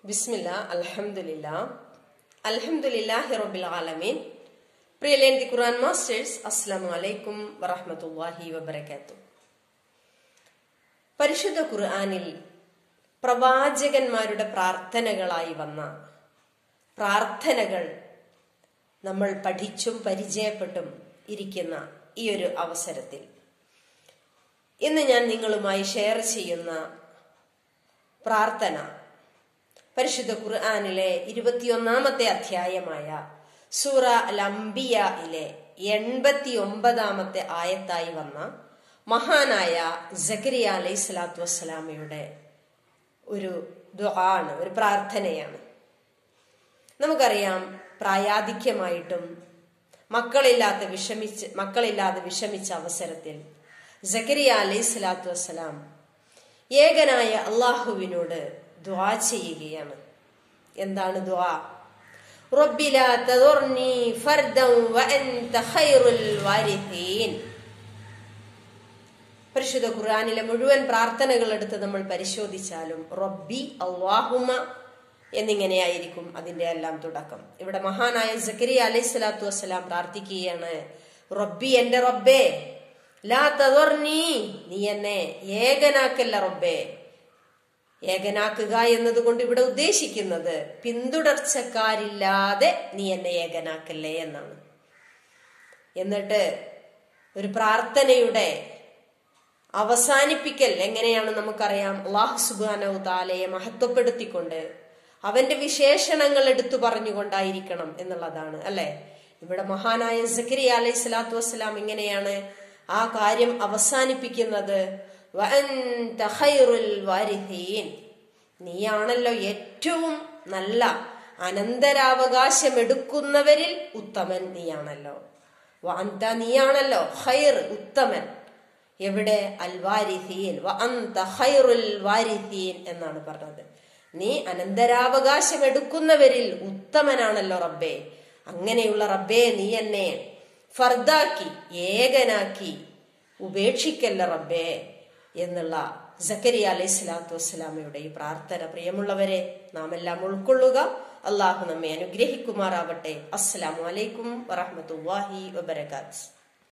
ബിസ്മില്ല അൽഹംദുലില്ല അൽഹംദുലില്ലാഹി റബ്ബിൽ ആലമീൻ പ്രിയലേന്തി ഖുർആൻ മാസ്റ്റേഴ്സ് അസ്സലാമു അലൈക്കും വറഹ്മത്തുള്ളാഹി വബറകാത്തു പരിശുദ്ധ ഖുർആനിൽ പ്രവാചകന്മാരുടെ പ്രാർത്ഥനകളായി വന്ന പ്രാർത്ഥനകൾ നമ്മൾ പഠിച്ചും പരിചയപ്പെട്ടും ഇരിക്കുന്ന ഈ ഒരു അവസരത്തിൽ ഇന്ന് ഞാൻ നിങ്ങളുമായി ഷെയർ ചെയ്യുന്ന പ്രാർത്ഥന പരിശുദ്ധ ഖുർആാനിലെ ഇരുപത്തിയൊന്നാമത്തെ അധ്യായമായ സൂറ അൽ അംബിയയിലെ എൺപത്തി ഒമ്പതാമത്തെ ആയത്തായി വന്ന മഹാനായ ജക്കരിയ അലൈഹി സ്വലാത്തു വസ്സലാമയുടെ ഒരു ദുആണ് ഒരു പ്രാർത്ഥനയാണ് നമുക്കറിയാം പ്രായാധിക്യമായിട്ടും മക്കളില്ലാത്ത വിഷമിച്ച് മക്കളില്ലാതെ വിഷമിച്ച അവസരത്തിൽ ജക്കരിയ അലൈഹി സ്വലാത്തു വസ്സലാം ഏകനായ അള്ളാഹുവിനോട് ദ്വാ ചെയ്യുകയാണ് എന്താണ് ദ്വാ റബ്ബില തദുർനി ഫർദൻ വഅൻത ഖൈറുൽ വാരിഥീൻ പരിശുദ്ധ ഖുർആനിലെ മുഴുവൻ പ്രാർത്ഥനകൾ എടുത്ത് നമ്മൾ പരിശോധിച്ചാലും റബ്ബി അള്ളാഹുമ എന്നിങ്ങനെയായിരിക്കും അതിന്റെ എല്ലാം തുടക്കം ഇവിടെ മഹാനായ സക്കരിയ അലൈഹി സ്വലാത്തു വസ്സലാം പ്രാർത്ഥിക്കുകയാണ് റബ്ബി എന്റെ റബ്ബേ ലാ തദുർനി നീ എന്നെ ഏകനാക്കല്ല റബ്ബേ ഏകനാക്കുക എന്നതുകൊണ്ട് ഇവിടെ ഉദ്ദേശിക്കുന്നത് പിന്തുടർച്ചക്കാരില്ലാതെ നീ എന്നെ ഏകനാക്കല്ലേ എന്നാണ് എന്നിട്ട് ഒരു പ്രാർത്ഥനയുടെ അവസാനിപ്പിക്കൽ എങ്ങനെയാണ് നമുക്കറിയാം അള്ളാഹു സുബാനവ് താലയെ മഹത്വപ്പെടുത്തിക്കൊണ്ട് അവന്റെ വിശേഷണങ്ങൾ എടുത്തു പറഞ്ഞുകൊണ്ടായിരിക്കണം എന്നുള്ളതാണ് അല്ലെ ഇവിടെ മഹാനായ സക്കരി അലൈഹി സ്വലാത്തു വസ്സലാം ഇങ്ങനെയാണ് ആ കാര്യം അവസാനിപ്പിക്കുന്നത് നീയാണല്ലോ ഏറ്റവും നല്ല അനന്തരാവകാശം എടുക്കുന്നവരിൽ ഉത്തമൻ നീയാണല്ലോ വാന്ത നീയാണല്ലോ ഹൈർ ഉത്തമൻ എവിടെ അൽ വാരിഥീൻ ഹൈറുൽ വാരിഥീൻ എന്നാണ് പറഞ്ഞത് നീ അനന്തരാവകാശം എടുക്കുന്നവരിൽ ഉത്തമനാണല്ലോ റബ്ബേ അങ്ങനെയുള്ള റബ്ബേ നീ എന്നെ ഫർദാക്കി ഏകനാക്കി ഉപേക്ഷിക്കല്ല റബ്ബേ എന്നുള്ള സക്കരിയ അലൈഹി സ്വലാത്തു വസ്സലാമയുടെ ഈ പ്രാർത്ഥന പ്രിയമുള്ളവരെ നാം എല്ലാം ഉൾക്കൊള്ളുക അള്ളാഹു നമ്മെ അനുഗ്രഹിക്കുമാറാവട്ടെ അസ്സലാമു അലൈക്കും വറഹമത്തല്ലാഹി വബർക്കാത്ത്